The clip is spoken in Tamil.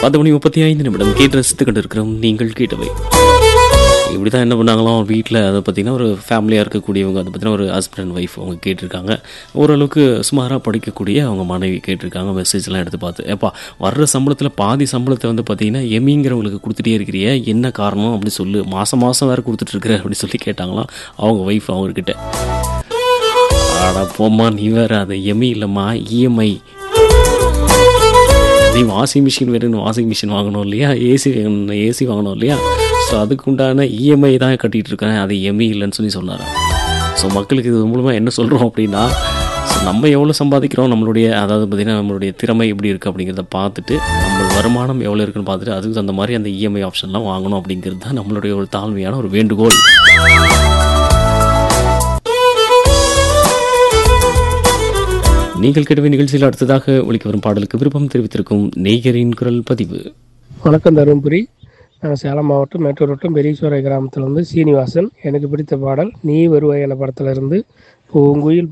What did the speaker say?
பத்து மணி முப்பத்தி ஐந்து நிமிடம் கேட்டு ரசித்து கொண்டிருக்கிறோம் நீங்கள் கேட்டவை இப்படி தான் என்ன பண்ணாங்களாம் வீட்டில் அதை பார்த்தீங்கன்னா ஒரு ஃபேமிலியாக இருக்கக்கூடியவங்க அதை பார்த்தீங்கன்னா ஒரு ஹஸ்பண்ட் அண்ட் ஒய்ஃப் அவங்க கேட்டிருக்காங்க ஓரளவுக்கு சுமாராக படிக்கக்கூடிய அவங்க மனைவி கேட்டிருக்காங்க மெசேஜ்லாம் எடுத்து பார்த்து ஏப்பா வர்ற சம்பளத்தில் பாதி சம்பளத்தை வந்து பார்த்தீங்கன்னா எமிங்கிறவங்களுக்கு கொடுத்துட்டே இருக்கிறிய என்ன காரணம் அப்படி சொல்லு மாதம் மாதம் வேறு கொடுத்துட்ருக்குற அப்படி சொல்லி கேட்டாங்களாம் அவங்க ஒய்ஃப் அவர்கிட்ட ஆடா போம்மா நீ வேறு அது எமி இல்லைம்மா இஎம்ஐ நீ வாஷிங் மிஷின் வேணும் வாஷிங் மிஷின் வாங்கணும் இல்லையா ஏசி ஏசி வாங்கணும் இல்லையா ஸோ அதுக்கு உண்டான இஎம்ஐ தான் கட்டிகிட்டு இருக்கேன் அது எம்இ இல்லைன்னு சொல்லி சொன்னாராம் ஸோ மக்களுக்கு இது மூலமாக என்ன சொல்கிறோம் அப்படின்னா ஸோ நம்ம எவ்வளோ சம்பாதிக்கிறோம் நம்மளுடைய அதாவது பார்த்திங்கன்னா நம்மளுடைய திறமை எப்படி இருக்குது அப்படிங்கிறத பார்த்துட்டு நம்ம வருமானம் எவ்வளோ இருக்குன்னு பார்த்துட்டு அதுக்கு தகுந்த மாதிரி அந்த இஎம்ஐ ஆப்ஷன்லாம் வாங்கணும் அப்படிங்கிறது தான் நம்மளுடைய ஒரு தாழ்மையான ஒரு வேண்டுகோள் நீங்கள் கேட்டவை நிகழ்ச்சியில் அடுத்ததாக ஒழிக்க வரும் பாடலுக்கு விருப்பம் தெரிவித்திருக்கும் நேயரின் குரல் பதிவு வணக்கம் தருமபுரி நான் சேலம் மாவட்டம் மேட்டூர் வட்டம் பெரியசோரை கிராமத்தில் வந்து சீனிவாசன் எனக்கு பிடித்த பாடல் நீ வருவாய் என படத்துல இருந்து பூங்குயில்